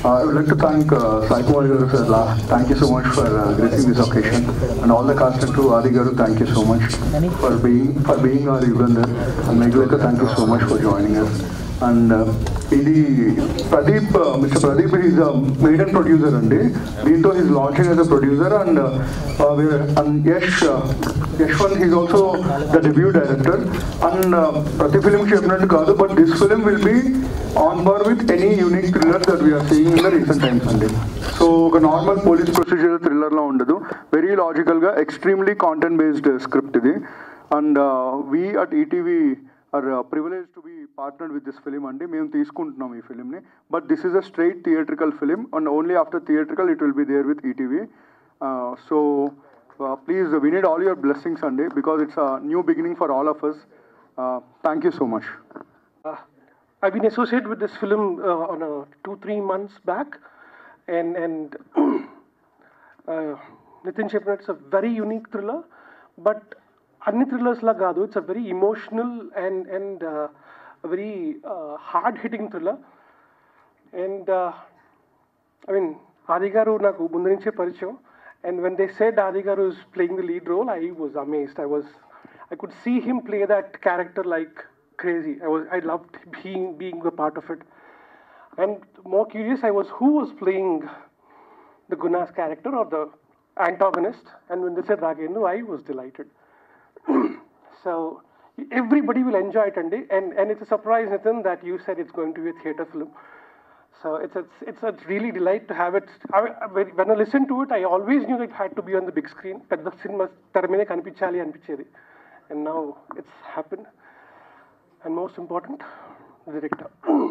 Uh, I would like to thank uh, Sai Kumar Garu sir. La- Thank you so much for uh, gracing this occasion, and all the cast and crew. Adi Garu, thank you so much for being for being our Yugandhar. And Meghalika, thank you so much for joining us. And uh, ఇది Pradeep mister Pradeep is maiden producer అండి దీంతో is launching as a producer and and Yash Yashwant is also the debut director and ప్రతి film చెప్పినట్టు కాదు but this film will be on par with any unique thriller that we're seeing in the recent times అండి so ఒక normal police procedure థ్రిల్లర్లో ఉండదు very లాజికల్గా extremely content based script ఇది and we at ETV are privilege to be partnered with this film అండి మేము తీసుకుంటున్నాం ఈ ఫిలింని but this is a straight theatrical film and only after theatrical it will be there with ETV so please we need all your blessings అండి because it's a new beginning for all of us thank you so much Uh, I've been associated with this film uh, on a two three months back, and and uh, Nitin Chepna, it's a very unique thriller, but అన్ని thrillers లా కాదు it's a very emotional and and very hard hitting thriller and I mean Adi garu నాకు ముందు నుంచే పరిచయం and when they said Adi garu is playing the lead role I was amazed I was I could see him play that character like crazy. I was I loved being being a part of it. And more curious, I was who was playing the Guna's character or the antagonist. And when they said Raghenu, I was delighted. so everybody will enjoy it, Andy. And and it's a surprise, Nathan, that you said it's going to be a theatre film. So it's it's it's a really delight to have it. I, I- when I listened to it, I always knew that it had to be on the big screen. పెద్ద cinema తెర మీద కనిపించాలి అనిపించేది and now it's happened. And most important, the director.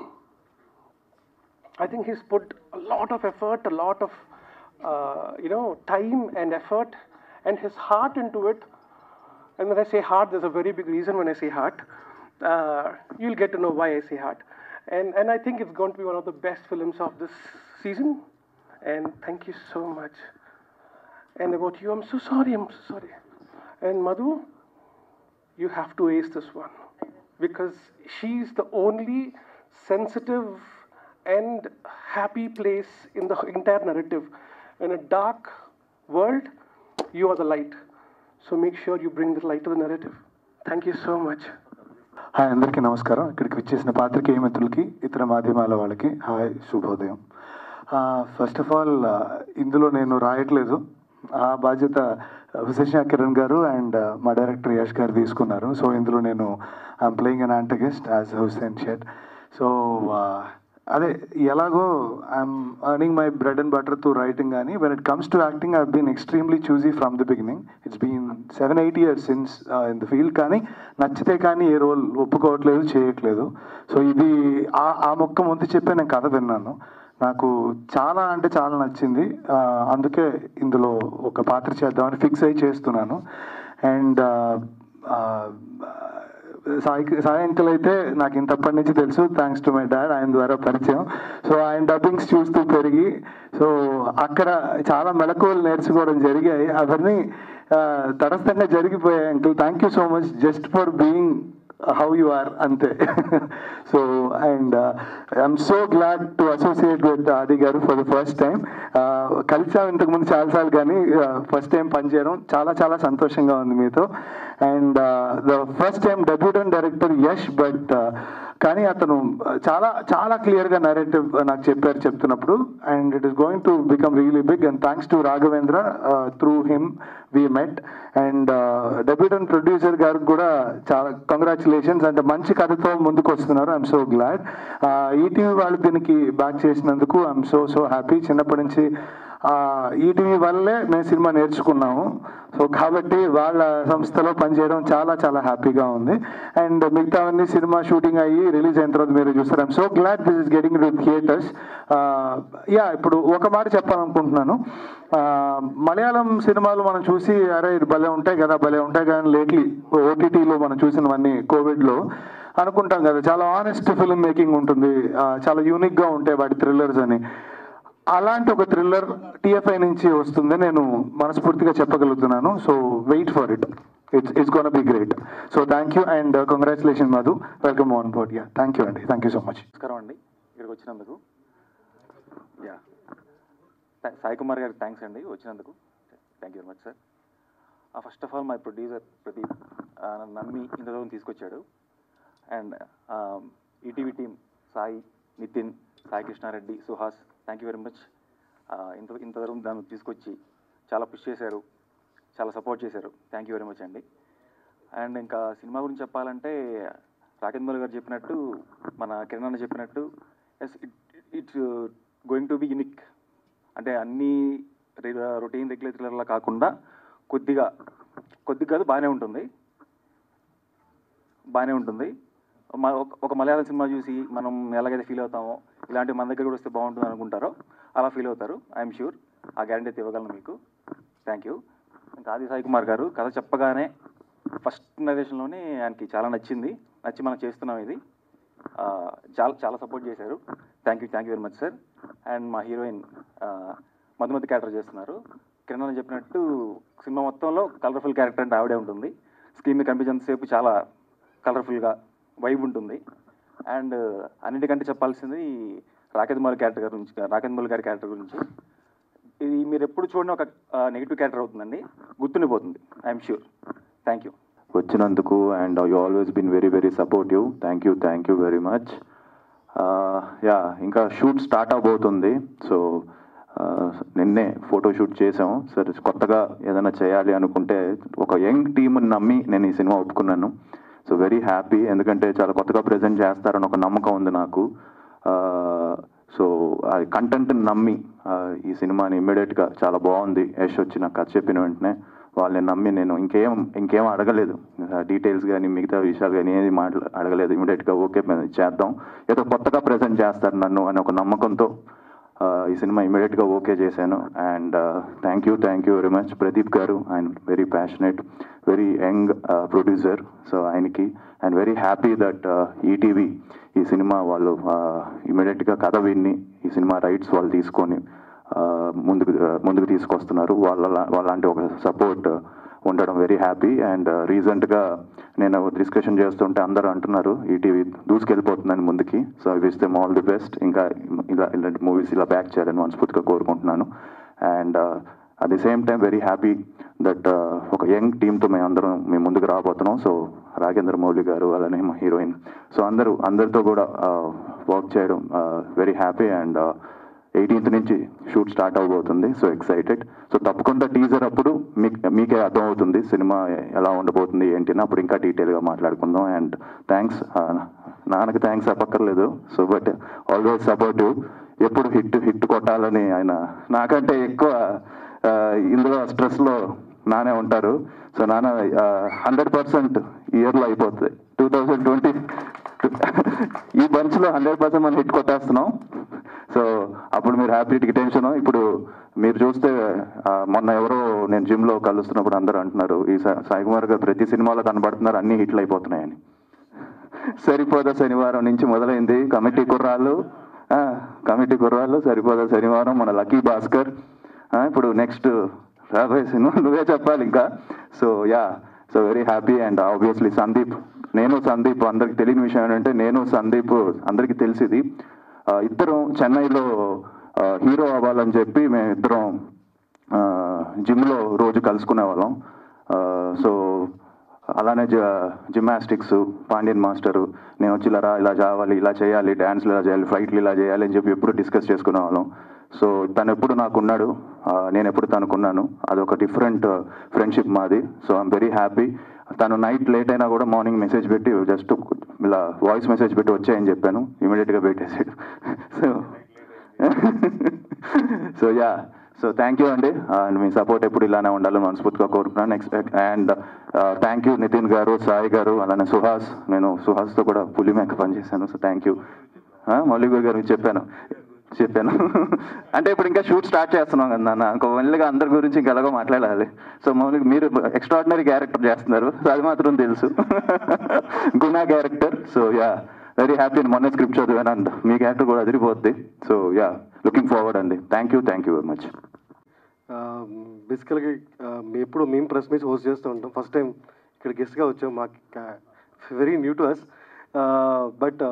I think he's put a lot of effort, a lot of uh, you know time and effort, and his heart into it. And when I say heart, there's a very big reason when I say heart. Uh, you'll get to know why I say heart. And and I think it's going to be one of the best films of this season. And thank you so much. And about you, I'm so sorry. I'm so sorry. And Madhu, you have to ace this one because she's the only sensitive and happy place in the entire narrative. In a dark world, you are the light. So make sure you bring the light to the narrative. Thank you so much. Hi అందరికీ నమస్కారం ఇక్కడికి విచ్చేసిన పాత్రికేయ మిత్రులకి ఇతర మాధ్యమాల వాళ్ళకి hi శుభోదయం ఫస్ట్ ఆఫ్ ఆల్ ఇందులో నేను రాయట్లేదు ఆ బాధ్యత హుసేన్ కిరణ్ గారు అండ్ మా డైరెక్టర్ యష్ గారు తీసుకున్నారు సో ఇందులో నేను I'm playing an antagonist as Hussain Sheth so అదే ఎలాగో I'm earning my bread and butter to writing కానీ when it comes to acting I been extremely choosy from the beginning it's been seven eight years since in the field కానీ నచ్చితే కానీ ఏ role ఒప్పుకోవట్లేదు చేయట్లేదు so ఇది ఆ ఆ మొక్క ముందు చెప్పే నేను కథ విన్నాను నాకు చాలా అంటే చాలా నచ్చింది ఆ, అందుకే ఇందులో ఒక పాత్ర చేద్దామని ఫిక్స్ అయి చేస్తున్నాను అండ్ సాయి సాయి అంకుల్ అయితే నాకు ఇంతప్పటి నుంచి తెలుసు థ్యాంక్స్ టు మై డాడ్ ఆయన ద్వారా పరిచయం సో ఆయన డబ్బింగ్స్ చూస్తూ పెరిగి సో అక్కడ చాలా మెలకువలు నేర్చుకోవడం జరిగాయి అవన్నీ ఆ, తటస్థంగా జరిగిపోయాయి uncle thank you so much just for being how you are అంతే so and I'm so glad to associate with Adi garu for the first time కలిసాం ఇంతకుముందు చాలాసార్లు కానీ ఫస్ట్ టైం పనిచేయడం చాలా చాలా సంతోషంగా ఉంది మీతో and the first time debutant director Yash but కానీ అతను చాలా చాలా క్లియర్గా నరేటివ్ నాకు చెప్పారు చెప్తున్నప్పుడు and it is going to become really big and thanks to Raghavendra through him we met and debutant producer గారికి కూడా చాలా కంగ్రాచులేషన్స్ అంటే మంచి కథతో ముందుకు వస్తున్నారు ఐఎమ్ సో గ్లాడ్ ఈటీవీ వాళ్ళు దీనికి బ్యాక్ చేసినందుకు ఐఎమ్ సో సో హ్యాపీ చిన్నప్పటి నుంచి ఈటీవీ వల్లే మేము సినిమా నేర్చుకున్నాము సో కాబట్టి వాళ్ళ సంస్థలో పనిచేయడం చాలా చాలా హ్యాపీగా ఉంది అండ్ మిగతావన్నీ సినిమా షూటింగ్ అయ్యి రిలీజ్ అయిన తర్వాత మీరు చూస్తారు I'm so glad this is getting to theatres yeah ఇప్పుడు ఒక మాట చెప్పాలనుకుంటున్నాను ఆ, మలయాళం సినిమాలు మనం చూసి అరే ఇది భలే ఉంటాయి కదా భలే ఉంటాయి కదా లేట్లీ ఓటీటీలో మనం చూసినవన్నీ కోవిడ్లో అనుకుంటాం కదా చాలా ఆనెస్ట్ ఫిల్మ్ మేకింగ్ ఉంటుంది ఆ, చాలా యూనిక్గా ఉంటాయి వాటి థ్రిల్లర్స్ అని అలాంటి ఒక థ్రిల్లర్ టిఎఫ్ఐ నుంచి వస్తుంది నేను మనస్ఫూర్తిగా చెప్పగలుగుతున్నాను so wait for it it's it's gonna be great so thank you and congratulation Madhu welcome on board yeah thank you అండి థ్యాంక్ యూ సో మచ్ నమస్కారం అండి ఇక్కడికి వచ్చినందుకు యా సాయి కుమార్ గారికి థ్యాంక్స్ అండి వచ్చినందుకు thank you very much sir first of all my producer Pradeep ఆ, నన్ను నమ్మి ఇంత దూరం తీసుకొచ్చాడు and ETV team Sai Nitin Sai Krishna Reddy Suhas thank you very much ఇంత ఇంత దూరం దాన్ని తీసుకొచ్చి చాలా పుష్ చేశారు చాలా సపోర్ట్ చేశారు థ్యాంక్ యూ వెరీ మచ్ అండి అండ్ ఇంకా సినిమా గురించి చెప్పాలంటే రాకేంద్ర గారు చెప్పినట్టు మన కిరణ్ అన్న చెప్పినట్టు yes it it's going to be unique అంటే అన్ని రొటీన్ రెగ్యులర్ థ్రిల్లర్లా కాకుండా కొద్దిగా కొద్దిగా కాదు బాగానే ఉంటుంది బాగానే ఉంటుంది మ- ఒక- ఒక మలయాళం సినిమా చూసి మనం ఎలాగైతే ఫీల్ అవుతామో ఇలాంటి మన దగ్గర కూడా వస్తే బాగుంటుంది అనుకుంటారో అలా ఫీల్ అవుతారు ఐఎమ్ షూర్ ఆ గ్యారంటీ అయితే ఇవ్వగలను మీకు థ్యాంక్ యూ ఇంకా ఆది సాయి కుమార్ గారు కథ చెప్పగానే ఫస్ట్ నరేషన్లోనే ఆయనకి చాలా నచ్చింది నచ్చి మనం చేస్తున్నాం ఇది ఆ, చాలా చాలా సపోర్ట్ చేశారు thank you thank you very much sir and మా హీరోయిన్ మధుమతి క్యారెక్టర్ చేస్తున్నారు కిరణ్ అని చెప్పినట్టు సినిమా మొత్తంలో కలర్ఫుల్ క్యారెక్టర్ అంటే ఆవిడే ఉంటుంది స్క్రీన్ మీద కనిపించేంతసేపు చాలా కలర్ఫుల్గా వైబ్ ఉంటుంది అండ్ అన్నిటికంటే చెప్పాల్సింది రాకేత్ మౌలి క్యారెక్టర్ గారి గురించి రాకేత్ మౌలి గారి క్యారెక్టర్ గురించి ఇది మీరు ఎప్పుడు చూడని ఒక నెగిటివ్ క్యారెక్టర్ అవుతుందండి గుర్తుండిపోతుంది ఐఎమ్ షూర్ థ్యాంక్ యూ వచ్చినందుకు and you always been very very supportive thank you thank you very much yeah ఇంకా షూట్ స్టార్ట్ అవబోతుంది సో నిన్నే ఫోటో షూట్ చేసాం సరే కొత్తగా ఏదైనా చేయాలి అనుకుంటే ఒక యంగ్ టీమ్ని నమ్మి నేను ఈ సినిమా ఒప్పుకున్నాను సో వెరీ హ్యాపీ ఎందుకంటే చాలా కొత్తగా ప్రజెంట్ చేస్తారని ఒక నమ్మకం ఉంది నాకు సో ఆ కంటెంట్ని నమ్మి ఆ, ఈ సినిమాని ఇమ్మీడియట్గా చాలా బాగుంది యష్ వచ్చి నాకు కథ చెప్పిన వెంటనే వాళ్ళని నమ్మి నేను ఇంకేం ఇంకేం అడగలేదు డీటెయిల్స్ కానీ మిగతా విషయాలు కానీ ఏది మాట్లా అడగలేదు ఇమీడియట్గా ఓకే మేము చేద్దాం ఏదో కొత్తగా ప్రజెంట్ చేస్తారు నన్ను అని ఒక నమ్మకంతో ఆ, ఈ సినిమా ఇమీడియట్గా ఓకే చేశాను and thank you thank you very much Pradeep గారు ఆయన very passionate very young producer so ఆయనకి and very happy that ETV ఈ సినిమా వాళ్ళు ఇమీడియట్గా కథ విన్ని ఈ సినిమా రైట్స్ వాళ్ళు తీసుకొని ఆ, ముందుకు ముందుకు తీసుకొస్తున్నారు వాళ్ళ వాళ్ళంటి ఒక సపోర్ట్ ఉండడం వెరీ హ్యాపీ అండ్ రీసెంట్గా నేను డిస్కషన్ చేస్తుంటే అందరూ అంటున్నారు ఈటీవీ దూసుకెళ్ళిపోతుందని ముందుకి so I wish them all the best ఇంకా ఇలా ఇలాంటి మూవీస్ ఇలా బ్యాక్ చేయాలని మనస్ఫూర్తిగా కోరుకుంటున్నాను and at the same time very happy that ఒక యంగ్ టీంతో మేము అందరం మేము ముందుకు రాబోతున్నాం సో రాగేంద్ర మౌలి గారు అలానే మా హీరోయిన్ సో అందరూ అందరితో కూడా వర్క్ చేయడం వెరీ హ్యాపీ అండ్ ఎయిటీన్త్ నుంచి షూట్ స్టార్ట్ అవబోతుంది సో ఎక్సైటెడ్ సో తప్పకుండా టీజర్ అప్పుడు మీకు మీకే అర్థమవుతుంది సినిమా ఎలా ఉండబోతుంది ఏంటి అని అప్పుడు ఇంకా డీటెయిల్గా మాట్లాడుకుందాం అండ్ థ్యాంక్స్ నాన్నకి థ్యాంక్స్ చెప్పక్కర్లేదు సో బట్ ఆల్వేస్ సపోర్టివ్ ఎప్పుడు హిట్ హిట్ కొట్టాలని ఆయన నాకంటే ఎక్కువ ఆ, ఇందులో స్ట్రెస్లో నానే ఉంటారు సో నాన్న హండ్రెడ్ పర్సెంట్ ఇయర్లో అయిపోతుంది టూ థౌజండ్ ట్వంటీ ఈ బంచ్లో హండ్రెడ్ పర్సెంట్ మనం హిట్ కొట్టేస్తున్నాం సో అప్పుడు మీరు హ్యాపీ టెన్షన్ ఇప్పుడు మీరు చూస్తే ఆ, మొన్న ఎవరో నేను జిమ్లో కలుస్తున్నప్పుడు అందరూ అంటున్నారు ఈ సా- సాయి కుమార్ గారు ప్రతి సినిమాలో కనబడుతున్నారు అన్ని హిట్లు అయిపోతున్నాయని సరిపోదా శనివారం నుంచి మొదలైంది కమిటీ కుర్రాళ్ళు ఆ, కమిటీ కుర్రాళ్ళు సరిపోదా శనివారం మన లక్కీ భాస్కర్ ఆ, ఇప్పుడు నెక్స్ట్ రాబోయే సినిమా నువ్వే చెప్పాలి ఇంకా so yeah so very happy and obviously Sandeep నేను సందీప్ అందరికి తెలియని విషయం ఏంటంటే నేను సందీప్ అందరికీ తెలిసింది ఆ, ఇద్దరం చెన్నైలో ఆ, హీరో అవ్వాలని చెప్పి మేము ఇద్దరం ఆ, జిమ్లో రోజు కలుసుకునే వాళ్ళం ఆ, సో అలానే జ జిమ్నాస్టిక్స్ పాండ్యన్ మాస్టరు నేను వచ్చి ఇలా రా ఇలా చేయాలి ఇలా చేయాలి డ్యాన్స్లు ఇలా చేయాలి ఫ్లైట్లు ఇలా చేయాలి అని చెప్పి ఎప్పుడు డిస్కస్ చేసుకునే వాళ్ళం సో తను ఎప్పుడు నాకున్నాడు ఆ, నేను ఎప్పుడు తనకున్నాను అదొక డిఫరెంట్ ఫ్రెండ్షిప్ మాది సో ఐఎమ్ వెరీ హ్యాపీ తను నైట్ లేట్ అయినా కూడా మార్నింగ్ మెసేజ్ పెట్టి జస్ట్ ఇలా వాయిస్ మెసేజ్ పెట్టి వచ్చాయని చెప్పాను ఇమీడియట్గా పెట్టేసాడు so so yeah so thank you అండి అండ్ మీ సపోర్ట్ ఎప్పుడు ఇలానే ఉండాలని మనస్ఫూర్తిగా కోరుకున్నాను next and thank you Nitin గారు సాయి గారు అలానే సుహాస్ నేను సుహాస్తో కూడా పులి మేక పనిచేశాను సో థ్యాంక్ యూ మౌలిక్ గారు చెప్పాను చెప్పాను అంటే ఇప్పుడు ఇంకా షూట్ స్టార్ట్ చేస్తున్నాం కదా నాన్న ఇంకో మెల్లిగా అందరి గురించి ఇంకా ఎలాగో మాట్లాడాలి సో మౌలిక్ మీరు ఎక్స్ట్రాడినరీ క్యారెక్టర్ చేస్తున్నారు సో అది మాత్రం తెలుసు Guna character so yeah very happy మొన్న స్క్రిప్ట్ చదివాను అండ్ మీ క్యారెక్టర్ కూడా అదిరిపోద్ది సో యా లుకింగ్ ఫార్వర్డ్ అండి thank you thank you very much బేసికల్గా మేము ఎప్పుడు మేము ప్రెస్ మీట్స్ హోస్ట్ చేస్తూ ఉంటాం ఫస్ట్ టైం ఇక్కడ గెస్ట్గా వచ్చాం మాకు very new to us but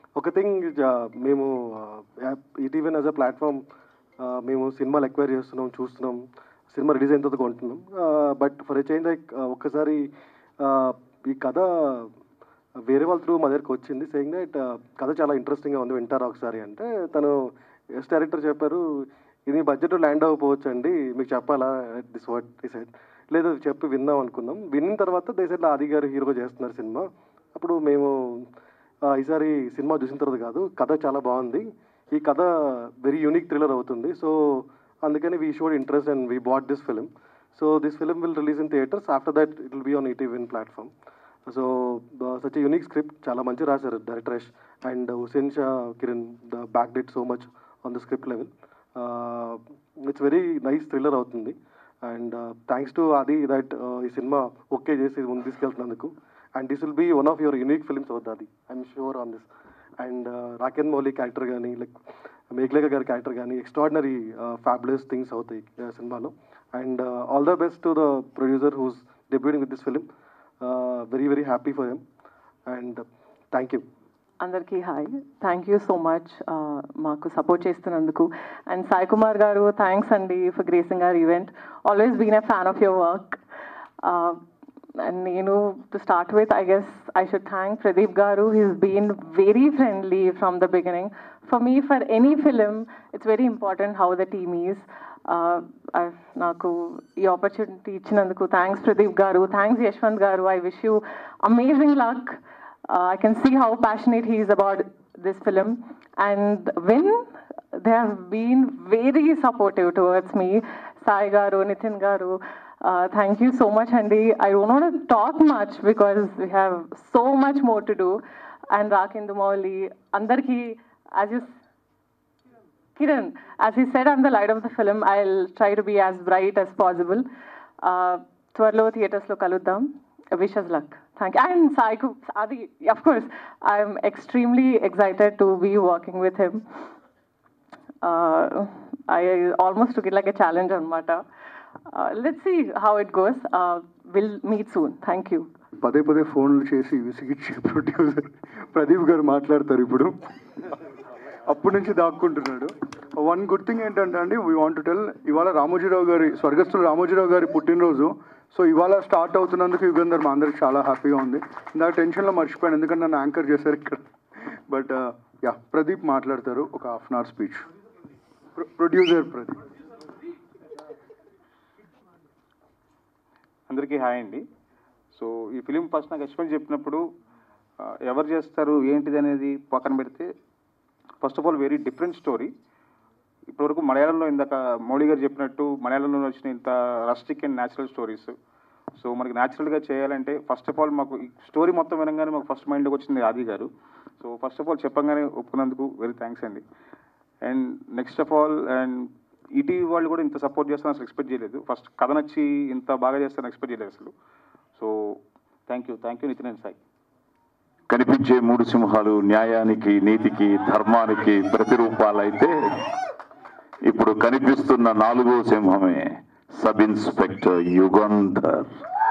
ఒక థింగ్ మేము ఈటీవీ యాజ్ అ ప్లాట్ఫామ్ మేము సినిమాలు ఎక్వైర్ చేస్తున్నాం చూస్తున్నాం సినిమా రిలీజ్ అయిన తర్వాత కొంటున్నాం but for a change like ఒక్కసారి uh, ఈ కథ వేరే వాళ్ళ త్రూ మా దగ్గరికి వచ్చింది సేయింగ్ దట్ కథ చాలా ఇంట్రెస్టింగ్గా ఉంది వింటారా ఒకసారి అంటే తను ఎస్ డైరెక్టర్ చెప్పారు ఇది బడ్జెట్ ల్యాండ్ అవ్వకపోవచ్చు అండి మీకు చెప్పాలా దిస్ వాట్ ఈ సైడ్ లేదు చెప్పి విందాం అనుకున్నాం విన్న తర్వాత దేశంలో ఆది గారు హీరోగా చేస్తున్నారు సినిమా అప్పుడు మేము ఆ, ఈసారి సినిమా చూసిన తర్వాత కాదు కథ చాలా బాగుంది ఈ కథ వెరీ యూనిక్ థ్రిల్లర్ అవుతుంది సో అందుకని we showed interest and we bought this film so this film will release in theatres after that it will be on ETV in platform so such unique script చాలా మంచి రాశారు director Yash and Hussain Shah Kiran the back did so much on the script level it's very nice thriller అవుతుంది and thanks to అది that ఈ cinema okay చేసి ముందు తీసుకెళ్తున్నందుకు and this will be one of your unique films అవుతుంది అది I'm sure on this and Raken Mouli character కానీ like Meghalekha గారి క్యారెక్టర్ కానీ ఎక్స్ట్రాడినరీ ఫ్యాబులస్ థింగ్స్ అవుతాయి uh, సినిమాలో and all the best to the producer who's debuting with this film very very happy for him and thank you అందరికీ hi thank you so much మాకు support చేస్తున్నందుకు and Sai Kumar గారు thanks అండి for gracing are event always been a fan of your work and నేను to start with I guess I should thank Pradeep గారు he's been very friendly from the beginning for me for any film it's very important how the team is నాకు ఈ opportunity ఇచ్చినందుకు thanks Pradeep గారు thanks Yashwant గారు I wish you amazing luck uh, I can see how passionate he is about this film. And when they have been very supportive towards me, Sai Garu, Nitin Garu, uh, thank you so much, Andy. I don't want to talk much because we have so much more to do. And Rakindu Mauli, Andarki, as you Kiran, as he said, I'm the light of the film. I'll try to be as bright as possible. Uh, త్వరలో థియేటర్స్లో కలుద్దాం wish us luck thank you and సాయికు అది of course I'm extremely excited to be working with him I almost took it like a challenge అనమాట let see how it goes will meet soon thank you పదే పదే ఫోన్లు చేసి విసిగిచ్చి producer Pradeep గారు మాట్లాడతారు ఇప్పుడు అప్పటి నుంచి దాక్కుంటున్నాడు వన్ గుడ్ థింగ్ ఏంటంటే అండి వీ వాంట్ టు టెల్ ఇవాళ రామోజీరావు గారి స్వర్గస్థులు రామోజీరావు గారి పుట్టినరోజు సో ఇవాళ స్టార్ట్ అవుతున్నందుకు యుగంధర్ మా అందరికి చాలా హ్యాపీగా ఉంది ఇందాక టెన్షన్లో మర్చిపోయాను ఎందుకంటే నన్ను యాంకర్ చేశారు ఇక్కడ బట్ యా ప్రదీప్ మాట్లాడతారు ఒక half an hour speech producer Pradeep అందరికీ హాయ్ అండి సో ఈ ఫిలిం ఫస్ట్ నాకు యశ్వంత్ చెప్పినప్పుడు ఆ, ఎవరు చేస్తారు ఏంటిది అనేది పక్కన పెడితే first of all very different story ఇప్పటివరకు మలయాళంలో ఇందాక మౌళి గారు చెప్పినట్టు మలయాళంలో వచ్చిన ఇంత rustic and natural stories so మనకి న్యాచురల్గా చేయాలంటే ఫస్ట్ ఆఫ్ ఆల్ మాకు ఈ స్టోరీ మొత్తం వినగానే మాకు ఫస్ట్ మైండ్కి వచ్చింది ఆది గారు సో ఫస్ట్ ఆఫ్ ఆల్ చెప్పంగానే ఒప్పుకున్నందుకు వెరీ థ్యాంక్స్ అండి and next of all and ETV వాళ్ళు కూడా ఇంత సపోర్ట్ చేస్తారని అసలు ఎక్స్పెక్ట్ చేయలేదు ఫస్ట్ కథ నచ్చి ఇంత బాగా చేస్తారని ఎక్స్పెక్ట్ చేయలేదు అసలు so thank you thank you Nitin and Sai కనిపించే మూడు సింహాలు న్యాయానికి నీతికి ధర్మానికి ప్రతిరూపాలైతే ఇప్పుడు కనిపిస్తున్న నాలుగో సింహమే సబ్ ఇన్స్పెక్టర్ యుగంధర్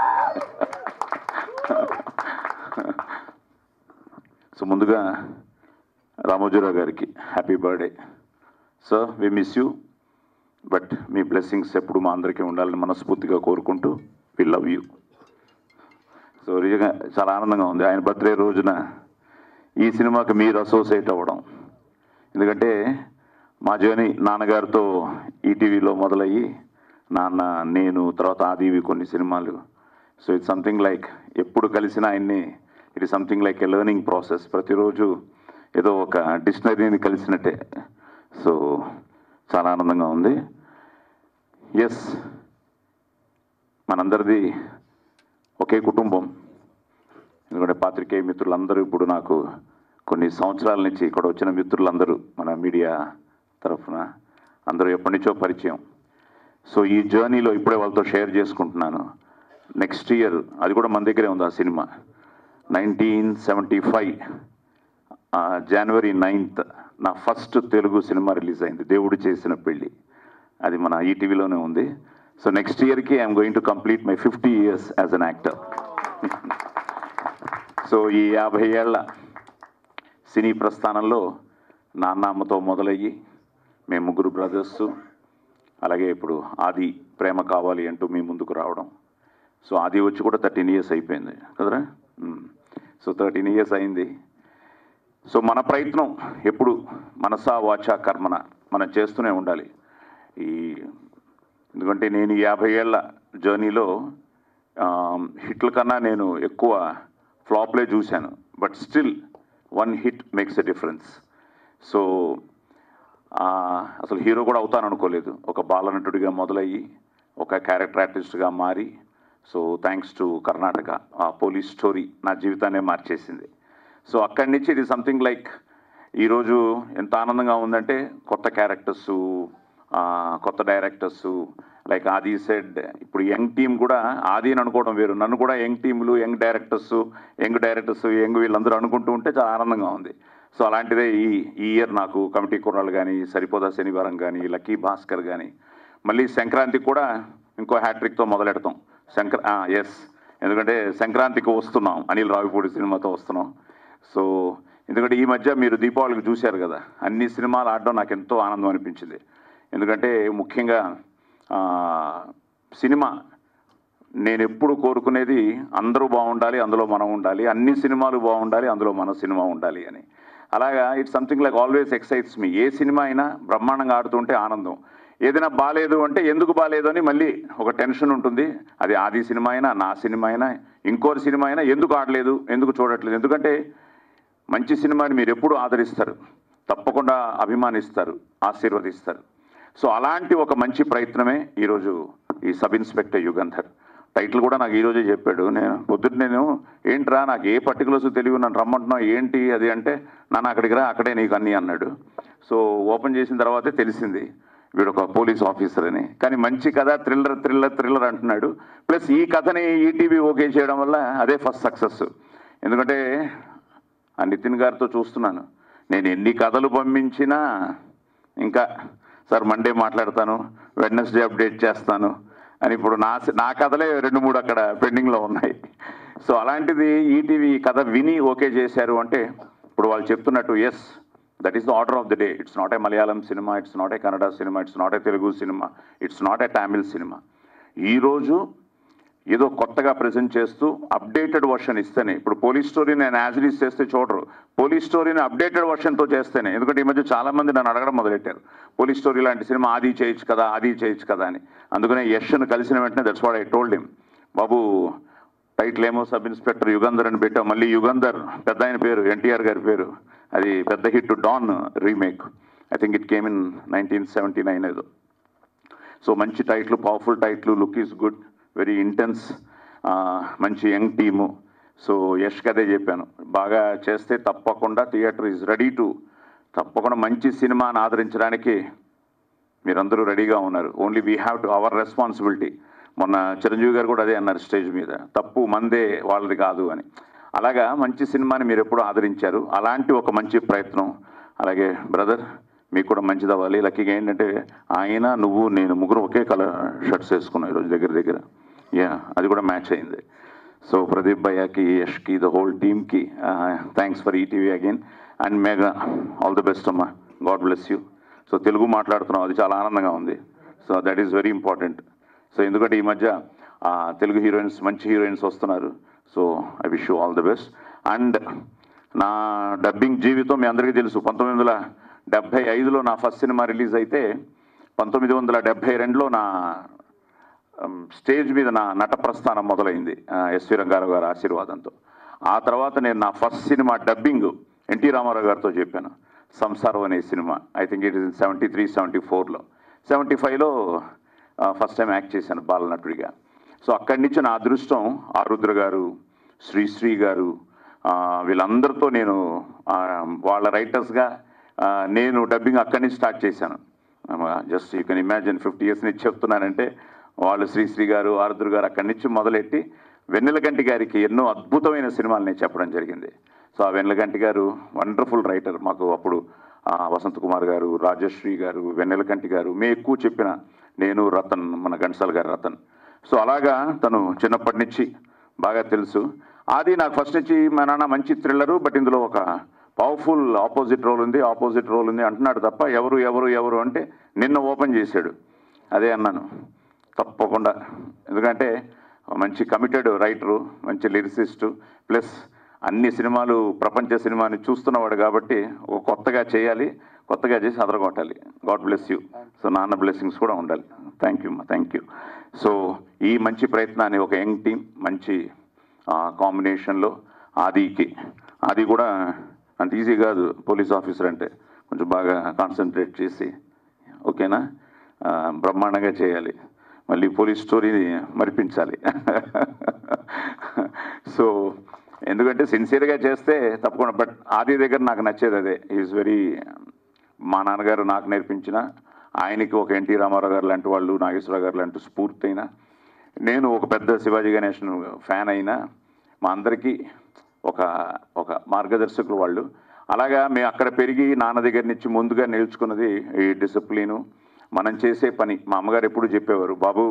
సో ముందుగా రామోజీరావు గారికి happy birthday sir we miss you but మీ బ్లెస్సింగ్స్ ఎప్పుడు మా అందరికీ ఉండాలని మనస్ఫూర్తిగా కోరుకుంటూ వి లవ్ యూ సో నిజంగా చాలా ఆనందంగా ఉంది ఆయన బర్త్డే రోజున ఈ సినిమాకి మీరు అసోసియేట్ అవ్వడం ఎందుకంటే మా జర్నీ నాన్నగారితో ఈటీవీలో మొదలయ్యి నాన్న నేను తర్వాత ఆదివి కొన్ని సినిమాలు సో ఇట్స్ సంథింగ్ లైక్ ఎప్పుడు కలిసిన ఆయన్ని it is something like a learning process ప్రతిరోజు ఏదో ఒక డిక్షనరీని కలిసినట్టే సో చాలా ఆనందంగా ఉంది ఎస్ మనందరిది ఒకే కుటుంబం ఎందుకంటే పాత్రికేయ మిత్రులందరూ ఇప్పుడు నాకు కొన్ని సంవత్సరాల నుంచి ఇక్కడ వచ్చిన మిత్రులందరూ మన మీడియా తరఫున అందరూ ఎప్పటి నుంచో పరిచయం సో ఈ జర్నీలో ఇప్పుడే వాళ్ళతో షేర్ చేసుకుంటున్నాను నెక్స్ట్ ఇయర్ అది కూడా మన దగ్గరే ఉంది ఆ cinema nineteen seventy five January ninth నా ఫస్ట్ తెలుగు సినిమా రిలీజ్ అయింది దేవుడు చేసిన పెళ్ళి అది మన ఈటీవీలోనే ఉంది సో నెక్స్ట్ ఇయర్కి I'm going to complete my fifty years as an actor so ఈ యాభై ఏళ్ళ సినీ ప్రస్థానంలో నాన్న అమ్మతో మొదలయ్యి మేము ముగ్గురు బ్రదర్స్ అలాగే ఇప్పుడు ఆది ప్రేమ కావాలి అంటూ మీ ముందుకు రావడం సో ఆది వచ్చి కూడా థర్టీన్ ఇయర్స్ అయిపోయింది కదరా మ్మ్. సో థర్టీన్ ఇయర్స్ అయింది సో మన ప్రయత్నం ఎప్పుడు మనసా వాచ కర్మన మనం చేస్తూనే ఉండాలి ఈ ఎందుకంటే నేను ఈ యాభై ఏళ్ళ జర్నీలో హిట్ల కన్నా నేను ఎక్కువ ఫ్లాప్లే చూశాను but still one hit makes a difference so ఆ, అసలు హీరో కూడా అవుతాను అనుకోలేదు ఒక బాలనటుడిగా మొదలయ్యి ఒక క్యారెక్టర్ ఆర్టిస్ట్గా మారి సో థ్యాంక్స్ టు కర్ణాటక ఆ పోలీస్ స్టోరీ నా జీవితాన్నే మార్చేసింది సో అక్కడి నుంచి ఇది సంథింగ్ లైక్ ఈరోజు ఎంత ఆనందంగా ఉందంటే కొత్త క్యారెక్టర్స్ కొత్త డైరెక్టర్స్ లైక్ ఆది సెడ్ ఇప్పుడు యంగ్ టీం కూడా ఆది అని అనుకోవడం వేరు నన్ను కూడా యంగ్ టీంలు young directors young directors young వీళ్ళందరూ అనుకుంటూ ఉంటే చాలా ఆనందంగా ఉంది సో అలాంటిదే ఈ ఈ ఇయర్ నాకు కమిటీ కుర్రాలు కానీ సరిపోదా శనివారం కానీ లక్కీ భాస్కర్ కానీ మళ్ళీ సంక్రాంతికి కూడా ఇంకో హ్యాట్రిక్తో మొదలెడతాం సంక్ర ఎస్ ఎందుకంటే సంక్రాంతికి వస్తున్నాం అనిల్ రావిపూడి సినిమాతో వస్తున్నాం సో ఎందుకంటే ఈ మధ్య మీరు దీపావళికి చూశారు కదా అన్ని సినిమాలు ఆడడం నాకు ఎంతో ఆనందం అనిపించింది ఎందుకంటే ముఖ్యంగా ఆ, సినిమా నేను ఎప్పుడు కోరుకునేది అందరూ బాగుండాలి అందులో మనం ఉండాలి అన్ని సినిమాలు బాగుండాలి అందులో మన సినిమా ఉండాలి అని అలాగా it's something like always excites me ఏ సినిమా అయినా బ్రహ్మాండంగా ఆడుతుంటే ఆనందం ఏదైనా బాగాలేదు అంటే ఎందుకు బాగాలేదు అని మళ్ళీ ఒక టెన్షన్ ఉంటుంది అది ఆది సినిమా అయినా నా సినిమా అయినా ఇంకోరి సినిమా అయినా ఎందుకు ఆడలేదు ఎందుకు చూడట్లేదు ఎందుకంటే మంచి సినిమాని మీరు ఎప్పుడు ఆదరిస్తారు తప్పకుండా అభిమానిస్తారు ఆశీర్వదిస్తారు సో అలాంటి ఒక మంచి ప్రయత్నమే ఈరోజు ఈ సబ్ ఇన్స్పెక్టర్ యుగంధర్ టైటిల్ కూడా నాకు ఈరోజే చెప్పాడు నేను పొద్దున్న నేను ఏంట్రా నాకు ఏ పర్టికులర్స్ తెలివి నన్ను రమ్మంటున్నావు ఏంటి అది అంటే నన్ను అక్కడికి రా అక్కడే నీకు అన్నీ అన్నాడు సో ఓపెన్ చేసిన తర్వాతే తెలిసింది వీడు ఒక పోలీస్ ఆఫీసర్ అని కానీ మంచి కథ థ్రిల్లర్ థ్రిల్లర్ థ్రిల్లర్ అంటున్నాడు ప్లస్ ఈ కథని ఈటీవీ ఓకే చేయడం వల్ల అదే ఫస్ట్ సక్సెస్ ఎందుకంటే ఆ నితిన్ గారితో చూస్తున్నాను నేను ఎన్ని కథలు పంపించినా ఇంకా సార్ మండే మాట్లాడతాను వెడ్నెస్డే అప్డేట్ చేస్తాను అని ఇప్పుడు నా నా కథలే రెండు మూడు అక్కడ పెండింగ్లో ఉన్నాయి సో అలాంటిది ఈటీవీ కథ విని ఓకే చేశారు అంటే ఇప్పుడు వాళ్ళు చెప్తున్నట్టు yes that is the order of the day it's not a Malayalam cinema it's not a Kannada cinema it's not a Telugu cinema it's not a Tamil cinema ఈరోజు ఏదో కొత్తగా ప్రజెంట్ చేస్తూ అప్డేటెడ్ వర్షన్ ఇస్తేనే ఇప్పుడు పోలీస్ స్టోరీ నేను యాజిలీస్ చేస్తే చూడరు పోలీస్ స్టోరీని అప్డేటెడ్ వర్షన్తో చేస్తేనే ఎందుకంటే ఈ మధ్య చాలా మంది నన్ను అడగడం మొదలెట్టారు పోలీస్ స్టోరీ లాంటి సినిమా ఆది చేయొచ్చు కదా ఆది చేయొచ్చు కదా అని అందుకనే యష్ను కలిసిన వెంటనే that's what I told him బాబు టైటిల్ ఏమో సబ్ ఇన్స్పెక్టర్ యుగంధర్ అని పెట్టాం మళ్ళీ యుగంధర్ పెద్ద ఆయన పేరు ఎన్టీఆర్ గారి పేరు అది పెద్ద hit Don remake I think it came in nineteen seventy nine ఏదో సో మంచి టైట్లు పవర్ఫుల్ టైట్లు look is good very intense మంచి యంగ్ టీము సో యష్ కదే చెప్పాను బాగా చేస్తే తప్పకుండా థియేటర్ ఈజ్ రెడీ టు తప్పకుండా మంచి సినిమాని ఆదరించడానికి మీరందరూ రెడీగా ఉన్నారు only we have to our responsibility మొన్న చిరంజీవి గారు కూడా అదే అన్నారు స్టేజ్ మీద తప్పు మందే వాళ్ళది కాదు అని అలాగా మంచి సినిమాని మీరు ఎప్పుడూ ఆదరించారు అలాంటి ఒక మంచి ప్రయత్నం అలాగే బ్రదర్ మీకు కూడా మంచిది అవ్వాలి లక్కీగా ఏంటంటే ఆయన నువ్వు నేను ముగ్గురు ఒకే కలర్ షర్ట్స్ వేసుకున్నాం ఈరోజు దగ్గర దగ్గర యా అది కూడా మ్యాచ్ అయింది సో ప్రదీప్ భయ్యాకి యష్కి ద హోల్ టీమ్కి thanks for ETV again and Megha all the best అమ్మా God bless you so Telugu మాట్లాడుతున్నాం అది చాలా ఆనందంగా ఉంది so that is very important so ఎందుకంటే ఈ మధ్య ఆ, తెలుగు హీరోయిన్స్ మంచి హీరోయిన్స్ వస్తున్నారు so I wish you all the best and నా డబ్బింగ్ జీవితం మీ అందరికీ తెలుసు పంతొమ్మిది వందల డెబ్భై ఐదులో నా ఫస్ట్ సినిమా రిలీజ్ అయితే పంతొమ్మిది వందల డెబ్భై రెండులో నా ఉమ్, స్టేజ్ మీద నా నట ప్రస్థానం మొదలైంది ఆ, ఎస్వి రంగారావు గారి ఆశీర్వాదంతో ఆ తర్వాత నేను నా first cinema dubbing NT Rama Rao గారితో చెప్పాను సంసారం అనే సినిమా I think it is seventy three seventy ఫోర్లో సెవెంటీ ఫైవ్లో ఫస్ట్ టైం యాక్ట్ చేశాను బాలనటుడిగా సో అక్కడి నుంచి నా అదృష్టం ఆరుద్ర గారు శ్రీశ్రీ గారు ఆ, వీళ్ళందరితో నేను ఆ, వాళ్ళ రైటర్స్గా నేను డబ్బింగ్ అక్కడి నుంచి స్టార్ట్ చేశాను just you can imagine fifty years నుంచి చెప్తున్నానంటే వాళ్ళు శ్రీశ్రీ గారు ఆరుద్ర గారు అక్కడి నుంచి మొదలెట్టి వెన్నెలగంటి గారికి ఎన్నో అద్భుతమైన సినిమాలు నేను చెప్పడం జరిగింది సో ఆ వెన్నెలగంటి గారు వండర్ఫుల్ రైటర్ మాకు అప్పుడు ఆ, వసంత్ కుమార్ గారు రాజశ్రీ గారు వెన్నెలకంటి గారు మే ఎక్కువ చెప్పిన నేను రతన్ మన ఘంటసాల గారు రతన్ సో అలాగా తను చిన్నప్పటి నుంచి బాగా తెలుసు అది నాకు ఫస్ట్ నుంచి మా నాన్న మంచి థ్రిల్లరు బట్ ఇందులో ఒక పవర్ఫుల్ ఆపోజిట్ రోల్ ఉంది ఆపోజిట్ రోల్ ఉంది అంటున్నాడు తప్ప ఎవరు ఎవరు ఎవరు అంటే నిన్న ఓపెన్ చేశాడు అదే అన్నాను తప్పకుండా ఎందుకంటే మంచి కమిటెడ్ రైటరు మంచి లిరిసిస్టు ప్లస్ అన్ని సినిమాలు ప్రపంచ సినిమాని చూస్తున్నవాడు కాబట్టి ఒక కొత్తగా చేయాలి కొత్తగా చేసి అదరగొట్టాలి గాడ్ బ్లెస్ యూ సో నాన్న బ్లెస్సింగ్స్ కూడా ఉండాలి thank you thank you so ఈ మంచి ప్రయత్నాన్ని ఒక యంగ్ టీం మంచి కాంబినేషన్లో ఆదికి ఆది కూడా అంత ఈజీ కాదు పోలీస్ ఆఫీసర్ అంటే కొంచెం బాగా కాన్సన్ట్రేట్ చేసి ఓకేనా ఆ, బ్రహ్మాండంగా చేయాలి మళ్ళీ పోలీస్ స్టోరీని మరిపించాలి సో ఎందుకంటే సిన్సియర్గా చేస్తే తప్పకుండా బట్ ఆది దగ్గర నాకు నచ్చేది అదే ఈజ్ వెరీ మా నాన్నగారు నాకు నేర్పించిన ఆయనకి ఒక ఎన్టీ రామారావు గారు లాంటి వాళ్ళు నాగేశ్వరరావు గారు లాంటి స్ఫూర్తి అయినా నేను ఒక పెద్ద శివాజీ గణేషన్ ఫ్యాన్ అయినా మా అందరికీ ఒక ఒక మార్గదర్శకులు వాళ్ళు అలాగా మేము అక్కడ పెరిగి నాన్న దగ్గర నుంచి ముందుగా నిలుచుకున్నది ఈ డిసిప్లిను మనం చేసే పని మా అమ్మగారు ఎప్పుడు చెప్పేవారు బాబు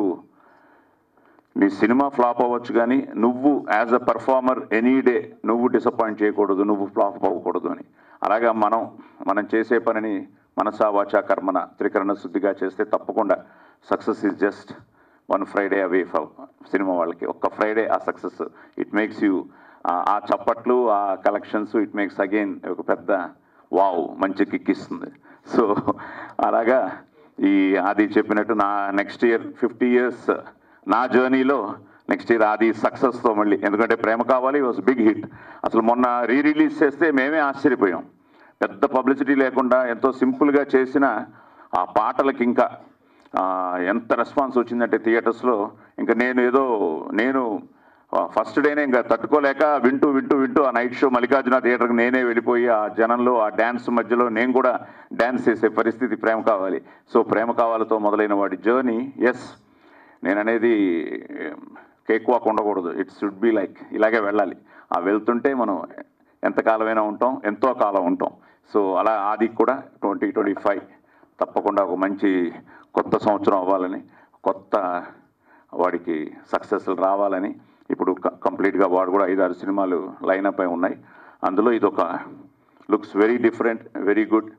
నీ సినిమా ఫ్లాప్ అవ్వచ్చు కానీ నువ్వు as a performer any day నువ్వు డిసప్పాయింట్ చేయకూడదు నువ్వు ఫ్లాప్ అవ్వకూడదు అని అలాగా మనం మనం చేసే పనిని మనసా వాచా కర్మన త్రికరణ శుద్ధిగా చేస్తే తప్పకుండా success is just one Friday away for cinema వాళ్ళకి ఒక్క ఫ్రైడే ఆ సక్సెస్ ఇట్ మేక్స్ యూ ఆ చప్పట్లు ఆ కలెక్షన్స్ ఇట్ మేక్స్ అగైన్ ఒక పెద్ద వావ్ మంచి కిక్ ఇస్తుంది సో అలాగా ఈ ఆది చెప్పినట్టు నా నెక్స్ట్ ఇయర్ ఫిఫ్టీ ఇయర్స్ నా జర్నీలో నెక్స్ట్ ఇయర్ అది సక్సెస్తో మళ్ళీ ఎందుకంటే ప్రేమ కావాలి వాజ్ బిగ్ హిట్ అసలు మొన్న రీ రిలీజ్ చేస్తే మేమే ఆశ్చర్యపోయాం పెద్ద పబ్లిసిటీ లేకుండా ఎంతో సింపుల్గా చేసిన ఆ పాటలకి ఇంకా ఆ, ఎంత రెస్పాన్స్ వచ్చిందంటే థియేటర్స్లో ఇంకా నేను ఏదో నేను ఫస్ట్ డేనే ఇంకా తట్టుకోలేక వింటూ వింటూ వింటూ ఆ నైట్ షో మల్లికార్జున థియేటర్కి నేనే వెళ్ళిపోయి ఆ జనంలో ఆ డ్యాన్స్ మధ్యలో నేను కూడా డ్యాన్స్ చేసే పరిస్థితి ప్రేమ కావాలి సో ప్రేమ కావాలతో మొదలైన వాడి జర్నీ ఎస్ నేను అనేది కేక్ వాక్ ఉండకూడదు ఇట్ షుడ్ బి లైక్ ఇలాగే వెళ్ళాలి ఆ వెళ్తుంటే మనం ఎంతకాలమైనా ఉంటాం ఎంతో కాలం ఉంటాం సో అలా ఆది కూడా ట్వంటీ ట్వంటీ ఫైవ్ తప్పకుండా ఒక మంచి కొత్త సంవత్సరం అవ్వాలని కొత్త వాడికి సక్సెస్లు రావాలని ఇప్పుడు కంప్లీట్గా వాడు కూడా ఐదారు సినిమాలు లైనప్ అయి ఉన్నాయి అందులో ఇది ఒక looks very different very good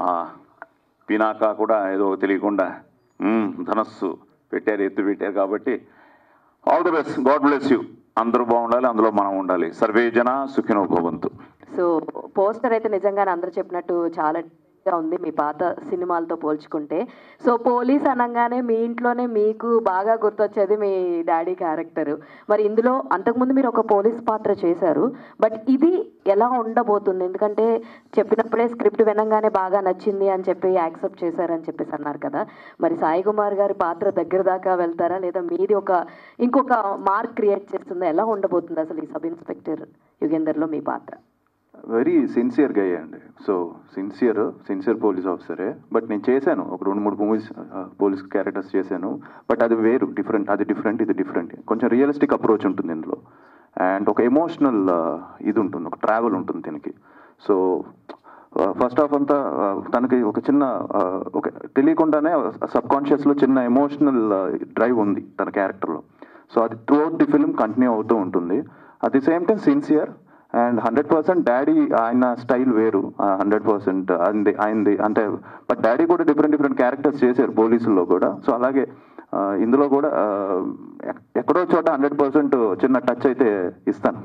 Pinaka కూడా ఏదో తెలియకుండా మ్మ్, ధనస్సు పెట్టారు ఎత్తు పెట్టారు కాబట్టి all the best God bless you అందరూ బాగుండాలి అందులో మనం ఉండాలి సర్వే జన సుఖినో భవంతు సో పోస్టర్ అయితే నిజంగానే అందరూ చెప్పినట్టు చాలా గా ఉంది మీ పాత సినిమాలతో పోల్చుకుంటే సో పోలీస్ అనగానే మీ ఇంట్లోనే మీకు బాగా గుర్తొచ్చేది మీ డాడీ క్యారెక్టర్ మరి ఇందులో అంతకుముందు మీరు ఒక పోలీస్ పాత్ర చేశారు బట్ ఇది ఎలా ఉండబోతుంది ఎందుకంటే చెప్పినప్పుడే స్క్రిప్ట్ వినంగానే బాగా నచ్చింది అని చెప్పి యాక్సెప్ట్ చేశారని చెప్పేసి అన్నారు కదా మరి సాయి కుమార్ గారి పాత్ర దగ్గర దాకా వెళ్తారా లేదా మీది ఒక ఇంకొక మార్క్ క్రియేట్ చేస్తుందా ఎలా ఉండబోతుంది అసలు ఈ సబ్ ఇన్స్పెక్టర్ యుగేందర్లో మీ పాత్ర వెరీ సిన్సియర్గా అయ్యండి సో సిన్సియర్ సిన్సియర్ పోలీస్ ఆఫీసరే బట్ నేను చేశాను ఒక రెండు మూడు మూవీస్ పోలీస్ క్యారెక్టర్స్ చేశాను బట్ అది వేరు డిఫరెంట్ అది డిఫరెంట్ ఇది డిఫరెంట్ కొంచెం రియలిస్టిక్ అప్రోచ్ ఉంటుంది ఇందులో అండ్ ఒక ఎమోషనల్ ఇది ఉంటుంది ఒక ట్రావెల్ ఉంటుంది దీనికి సో ఫస్ట్ ఆఫ్ అంతా ఆ, తనకి ఒక చిన్న ఆ, ఒక తెలియకుండానే సబ్ కాన్షియస్లో చిన్న ఎమోషనల్ డ్రైవ్ ఉంది తన క్యారెక్టర్లో సో అది throughout the film continue అవుతూ ఉంటుంది at the same time sincere and hundred percent daddy ఆయన స్టైల్ వేరు హండ్రెడ్ పర్సెంట్ ఆయనది ఆయనది అంటే బట్ డాడీ కూడా డిఫరెంట్ డిఫరెంట్ క్యారెక్టర్స్ చేశారు పోలీసుల్లో కూడా సో అలాగే ఆ, ఇందులో కూడా ఆ, ఎక్- ఎక్కడో చోట హండ్రెడ్ పర్సెంట్ చిన్న టచ్ అయితే ఇస్తాను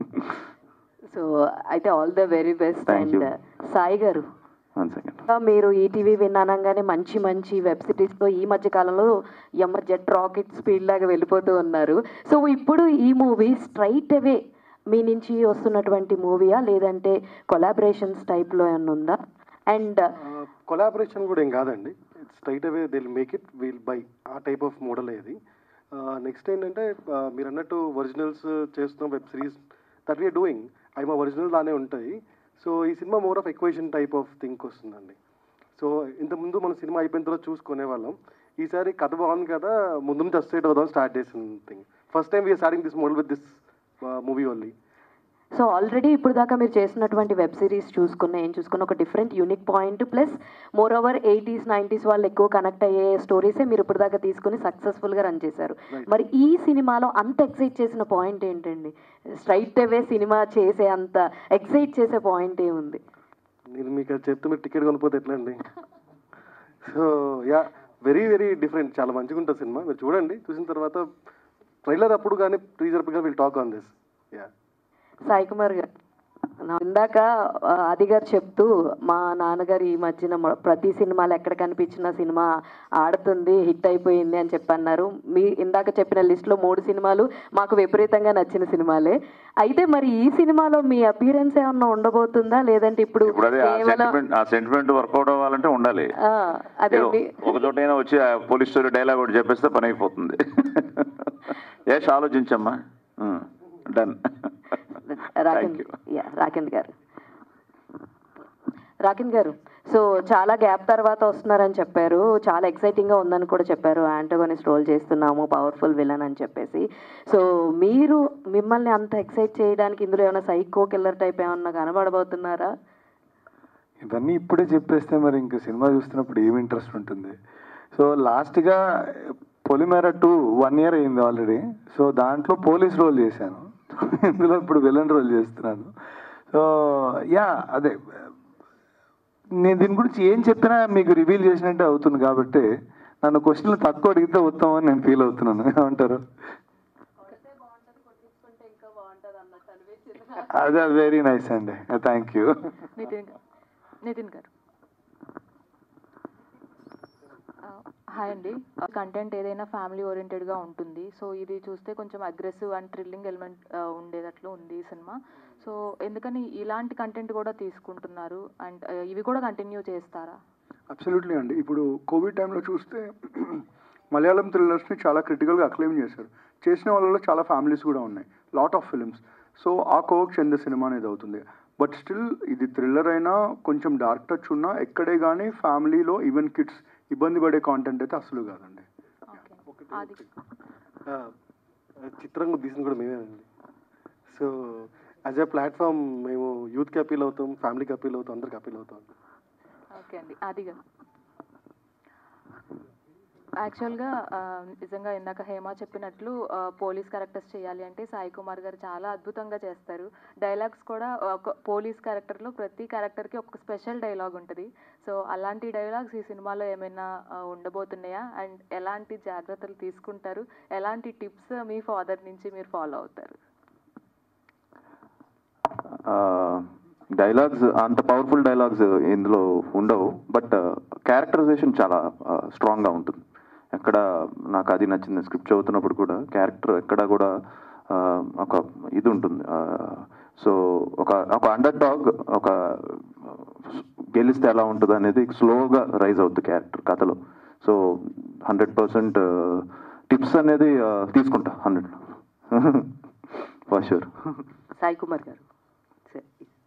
సో అయితే all the very best Thank and you. Sai garu one second ఇంకా మీరు ఈటీవీ విన్నానంగానే మంచి మంచి వెబ్ సిరీస్తో ఈ మధ్య కాలంలో ఎమ్మ జెట్ రాకెట్ స్పీడ్ లాగా వెళ్ళిపోతూ ఉన్నారు సో ఇప్పుడు ఈ మూవీ స్ట్రైట్ అవే మీ నుంచి వస్తున్నటువంటి మూవీయా లేదంటే కొలాబరేషన్స్ టైప్లో ఏమన్నా ఉందా అండ్ కొలాబరేషన్ కూడా ఏం కాదండి straight away they make it వీల్ బై ఆ టైప్ ఆఫ్ మోడల్ ఇది నెక్స్ట్ ఏంటంటే uh, మీరు అన్నట్టు ఒరిజినల్స్ చేస్తున్నాం web series that we're doing అవి మా ఒరిజినల్ లానే ఉంటాయి సో ఈ cinema more of equation type of think వస్తుందండి సో ఇంతకుముందు మన సినిమా అయిపోయిన తర్వాత చూసుకునే వాళ్ళం ఈసారి కథ బాగుంది కదా ముందు నుంచి అస్ట్రేట్ అవుదాం స్టార్ట్ చేసిన thing first time we're starting this model with this movie only so already ఇప్పుడు దాకా మీరు చేసినటువంటి వెబ్ సిరీస్ చూసుకున్న ఏం చూసుకున్న ఒక different unique point plus moreover eighties nineties వాళ్ళు ఎక్కువ కనెక్ట్ అయ్యే స్టోరీసే మీరు ఇప్పుడు దాకా తీసుకుని సక్సెస్ఫుల్గా రన్ చేశారు మరి ఈ సినిమాలో అంత ఎక్సైట్ చేసిన పాయింట్ ఏంటండి స్ట్రైట్ అవే సినిమా చేసే అంత ఎక్సైట్ చేసే పాయింట్ ఏముంది నేను మీకు అది చెప్తే మీరు టికెట్ కొనిపోతే ఎట్లా అండి so yeah very very different చాలా మంచిగా ఉంటుంది సినిమా మీరు చూడండి చూసిన తర్వాత ట్రైలర్ అప్పుడు కానీ టీజర్ అప్పుడు కానీ will talk on this yeah Sai Kumar garu నా ఇందాక ఆ, ఆది గారు చెప్తూ మా నాన్నగారు ఈ మధ్యన మొ- ప్రతి సినిమాలు ఎక్కడ కనిపించిన సినిమా ఆడుతుంది హిట్ అయిపోయింది అని చెప్పన్నారు మీ ఇందాక చెప్పిన లిస్ట్లో మూడు సినిమాలు మాకు విపరీతంగా నచ్చిన సినిమాలే అయితే మరి ఈ సినిమాలో మీ అపీరెన్స్ ఏమన్నా ఉండబోతుందా లేదంటే ఇప్పుడు ఇప్పుడు అదే ఆ కేవలం సెంటిమెంట్ ఆ సెంటిమెంట్ వర్కౌట్ అవ్వాలంటే ఉండాలి ఆ, అదే ఏదో మీ- ఒక చోటైనా వచ్చి ఆ పోలీస్ స్టోరీ డైలాగ్ ఒకటి చెప్పేస్తే పని అయిపోతుంది ఏష్ ఆలోచించమ్మా డన్ రాకేంద్ యా రాకేంద్ గారు రాకేంద్ గారు సో చాలా గ్యాప్ తర్వాత వస్తున్నారని చెప్పారు చాలా ఎక్సైటింగ్గా ఉందని కూడా చెప్పారు యాంటోగనిస్ట్ రోల్ చేస్తున్నాము పవర్ఫుల్ విలన్ అని చెప్పేసి సో మీరు మిమ్మల్ని అంత ఎక్సైట్ చేయడానికి ఇందులో ఏమైనా సైకో కిల్లర్ టైప్ ఏమన్నా కనబడబోతున్నారా ఇవన్నీ ఇప్పుడే చెప్పేస్తే మరి ఇంక సినిమా చూస్తున్నప్పుడు ఏం ఇంట్రెస్ట్ ఉంటుంది సో లాస్ట్గా పొలిమేర టూ వన్ ఇయర్ అయింది ఆల్రెడీ సో దాంట్లో పోలీస్ రోల్ చేశాను ఇందులో ఇప్పుడు విలన్ రోల్ చేస్తున్నాను సో యా అదే నేను దీని గురించి ఏం చెప్పినా మీకు రివీల్ చేసినట్టే అవుతుంది కాబట్టి నన్ను క్వశ్చన్లు తక్కువ అడిగితే ఉత్తమం అని నేను ఫీల్ అవుతున్నాను ఏమంటారు అదే వెరీ నైస్ అండి థ్యాంక్ యూ నితిన్ గా- నితిన్ గారు హాయ్ అండి కంటెంట్ ఏదైనా ఫ్యామిలీ ఓరియంటెడ్గా ఉంటుంది సో ఇది చూస్తే కొంచెం అగ్రెసివ్ అండ్ థ్రిల్లింగ్ ఎలిమెంట్ ఉండేటట్లు ఉంది ఈ సినిమా సో ఎందుకని ఇలాంటి కంటెంట్ కూడా తీసుకుంటున్నారు అండ్ ఇవి కూడా కంటిన్యూ చేస్తారా అబ్సల్యూట్లీ అండి ఇప్పుడు కోవిడ్ టైంలో చూస్తే మలయాళం థ్రిల్లర్స్ని చాలా క్రిటికల్గా అక్లెయిమ్ చేశారు చేసిన వాళ్ళలో చాలా ఫ్యామిలీస్ కూడా ఉన్నాయి లాట్ ఆఫ్ ఫిల్మ్స్ సో ఆ కోవకు చెందే సినిమా అనేది అవుతుంది బట్ స్టిల్ ఇది థ్రిల్లర్ అయినా కొంచెం డార్క్ టచ్ ఉన్నా ఎక్కడే కానీ ఫ్యామిలీలో ఈవెన్ కిడ్స్ ఇబ్బంది పడే కాంటెంట్ అయితే అసలు కాదండి అది ఆ, చిత్రంగా తీసింది కూడా మేమేనండి సో యాజ్ ఎ ప్లాట్ఫామ్ మేము యూత్కి అపీల్ అవుతాం ఫ్యామిలీకి అపీల్ అవుతాం అందరికి అపీల్ అవుతాం ఓకే అండి అదిగా యాక్చువల్గా ఆ, నిజంగా ఇందాక హేమ చెప్పినట్లు ఆ, పోలీస్ క్యారెక్టర్స్ చేయాలి అంటే సాయి కుమార్ గారు చాలా అద్భుతంగా చేస్తారు డైలాగ్స్ కూడా ఒక పోలీస్ క్యారెక్టర్లో ప్రతి క్యారెక్టర్కి ఒక స్పెషల్ డైలాగ్ ఉంటుంది సో అలాంటి డైలాగ్స్ ఈ సినిమాలో ఏమైనా ఆ, ఉండబోతున్నాయా అండ్ ఎలాంటి జాగ్రత్తలు తీసుకుంటారు ఎలాంటి టిప్స్ మీ ఫాదర్ నుంచి మీరు ఫాలో అవుతారు డైలాగ్స్ అంత పవర్ఫుల్ డైలాగ్స్ ఇందులో ఉండవు బట్ క్యారెక్టరైజేషన్ చాలా స్ట్రాంగ్గా ఉంటుంది ఎక్కడ నాకు అది నచ్చింది స్క్రిప్ట్ చదువుతున్నప్పుడు కూడా క్యారెక్టర్ ఎక్కడ కూడా ఆ, ఒక ఇది ఉంటుంది సో ఒక ఒక అండర్ డాగ్ ఒక గెలిస్తే ఎలా ఉంటుంది అనేది స్లోగా రైజ్ అవుతుంది క్యారెక్టర్ కథలో సో హండ్రెడ్ పర్సెంట్ టిప్స్ అనేది ఆ, తీసుకుంటా hundred for sure Sai Kumar garu sir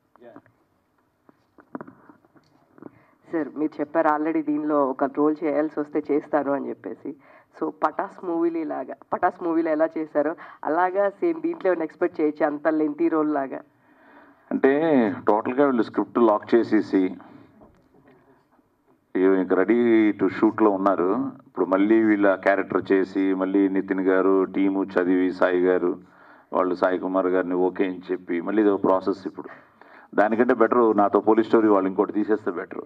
sir మీరు చెప్పారు ఆల్రెడీ దీనిలో ఒక రోల్ చేయాల్సి వస్తే చేస్తారు అని చెప్పేసి సో పటాస్ మూవీలు లాగా పటాస్ మూవీలో ఎలా చేశారో అలాగా సేమ్ దీంట్లో ఏమైనా ఎక్స్పెక్ట్ చేయొచ్చు అంత లెంతీ రోల్ లాగా అంటే టోటల్గా వీళ్ళు స్క్రిప్ట్ లాక్ చేసేసి ఇవి ఇంక రెడీ టు షూట్లో ఉన్నారు ఇప్పుడు మళ్ళీ వీళ్ళ క్యారెక్టర్ చేసి మళ్ళీ నితిన్ గారు టీము చదివి సాయి గారు వాళ్ళు సాయి కుమార్ గారిని ఓకే అని చెప్పి మళ్ళీ ఇది ప్రాసెస్ ఇప్పుడు దానికంటే బెటర్ నాతో పోలీస్ స్టోరీ వాళ్ళు ఇంకోటి తీసేస్తే బెటర్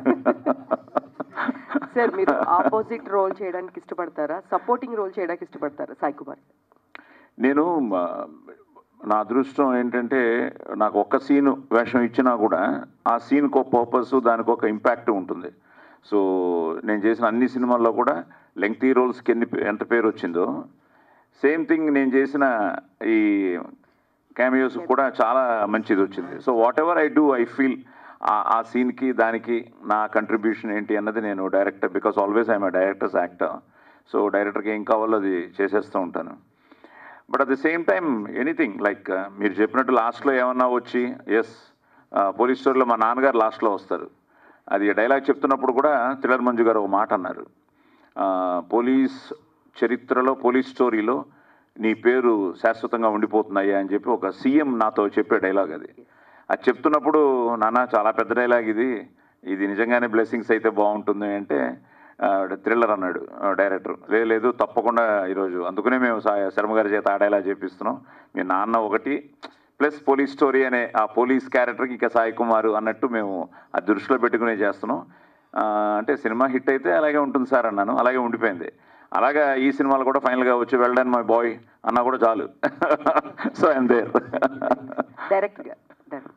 సార్ మీరు ఆపోజిట్ రోల్ చేయడానికి ఇష్టపడతారా సపోర్టింగ్ రోల్ చేయడానికి ఇష్టపడతారా సాయి కుమార్ నేను ఆ, నా అదృష్టం ఏంటంటే నాకు ఒక్క సీన్ వేషం ఇచ్చినా కూడా ఆ సీన్కి ఒక పర్పస్ దానికి ఒక ఇంపాక్ట్ ఉంటుంది సో నేను చేసిన అన్ని సినిమాల్లో కూడా లెంగ్తీ రోల్స్కి ఎన్ని ఎంత పేరు వచ్చిందో సేమ్ థింగ్ నేను చేసిన ఈ క్యామియోస్ కూడా చాలా మంచిది వచ్చింది so whatever I do I feel ఆ సీన్కి దానికి నా కంట్రిబ్యూషన్ ఏంటి అన్నది నేను director because always I'm director's actor so డైరెక్టర్కి ఏం కావాలో అది చేసేస్తూ ఉంటాను but at the same time anything like మీరు చెప్పినట్టు లాస్ట్లో ఏమన్నా వచ్చి ఎస్ పోలీస్ స్టోరీలో మా నాన్నగారు లాస్ట్లో వస్తారు అది డైలాగ్ చెప్తున్నప్పుడు కూడా థ్రిల్లర్ మంజు గారు ఒక మాట అన్నారు ఆ, పోలీస్ చరిత్రలో పోలీస్ స్టోరీలో నీ పేరు శాశ్వతంగా ఉండిపోతున్నాయి అని చెప్పి ఒక సీఎం నాతో చెప్పే డైలాగ్ అది అది చెప్తున్నప్పుడు నాన్న చాలా పెద్ద డైలాగ్ ఇది ఇది నిజంగానే బ్లెస్సింగ్స్ అయితే బాగుంటుంది అంటే థ్రిల్లర్ అన్నాడు డైరెక్టర్ లేదు లేదు తప్పకుండా ఈరోజు అందుకనే మేము సా- శర్మ గారి చేత ఆ డైలాగ్ చేపిస్తున్నాం మీ నాన్న ఒకటి ప్లస్ పోలీస్ స్టోరీ అనే ఆ పోలీస్ క్యారెక్టర్కి ఇక సాయి కుమార్ అన్నట్టు మేము ఆ దృష్టిలో పెట్టుకునే చేస్తున్నాం ఆ, అంటే సినిమా హిట్ అయితే అలాగే ఉంటుంది సార్ అన్నాను అలాగే ఉండిపోయింది అలాగా ఈ సినిమాలు కూడా ఫైనల్గా వచ్చి వెళ్ళడానికి మై బాయ్ అన్నా కూడా చాలు సో ఐమ్ దేర్ డైరెక్ట్గా డైరెక్ట్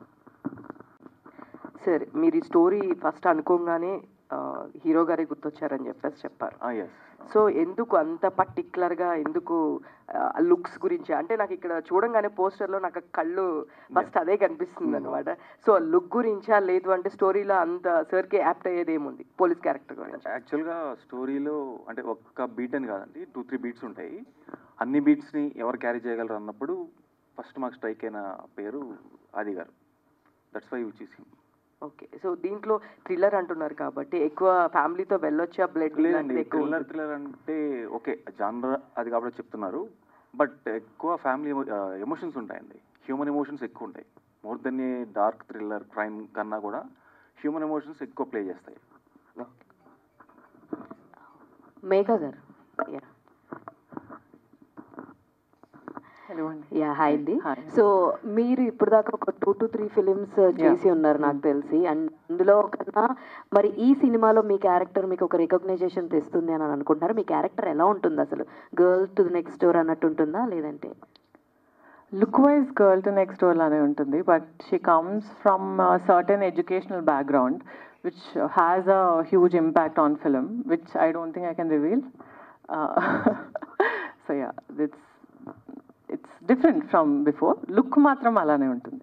సరే మీరు ఈ స్టోరీ ఫస్ట్ అనుకోగానే ఆ, హీరో గారే గుర్తొచ్చారని చెప్పేసి చెప్పారు ఎస్ సో ఎందుకు అంత పర్టికులర్గా ఎందుకు లుక్స్ గురించి అంటే నాకు ఇక్కడ చూడంగానే పోస్టర్లో నాకు ఆ కళ్ళు ఫస్ట్ అదే కనిపిస్తుంది అనమాట సో లుక్ గురించా లేదు అంటే స్టోరీలో అంత సర్కి యాప్ట్ అయ్యేది ఏముంది పోలీస్ క్యారెక్టర్ గురించి యాక్చువల్గా స్టోరీలో అంటే ఒక్క బీట్ అని కాదండి టూ త్రీ బీట్స్ ఉంటాయి అన్ని బీట్స్ని ఎవరు క్యారీ చేయగలరు అన్నప్పుడు ఫస్ట్ మాకు స్ట్రైక్ అయిన పేరు Aadi garu that's why which okay so దీంట్లో థ్రిల్లర్ అంటున్నారు కాబట్టి ఎక్కువ ఫ్యామిలీతో వెళ్ళొచ్చా బ్లడ్ లేదండి ఎక్కువ థ్రిల్లర్ థ్రిల్లర్ అంటే ఓకే జానర్ అది కాబట్టి చెప్తున్నారు బట్ ఎక్కువ ఫ్యామిలీ ఎమోషన్స్ ఉంటాయండి హ్యూమన్ ఎమోషన్స్ ఎక్కువ ఉంటాయి more then a dark thriller crime కన్నా కూడా హ్యూమన్ ఎమోషన్స్ ఎక్కువ ప్లే చేస్తాయి మేఘా గారు యా హలో అండి యా హాయ్ అండి Hi. సో మీరు ఇప్పుడు దాకా ఒక టూ టు త్రీ ఫిలిమ్స్ చేసి ఉన్నారు నాకు తెలిసి అండ్ అందులో కన్నా మరి ఈ సినిమాలో మీ క్యారెక్టర్ మీకు ఒక రికగ్నైజేషన్ తెస్తుంది అని అనుకుంటున్నారు మీ క్యారెక్టర్ ఎలా ఉంటుంది అసలు గర్ల్ టు నెక్స్ట్ డోర్ అన్నట్టు ఉంటుందా లేదంటే look wise girl to next door లానే ఉంటుంది but she comes from certain educational background which has a huge impact on film which I don't think I can reveal so yeah it's it's different from before look మాత్రం అలానే ఉంటుంది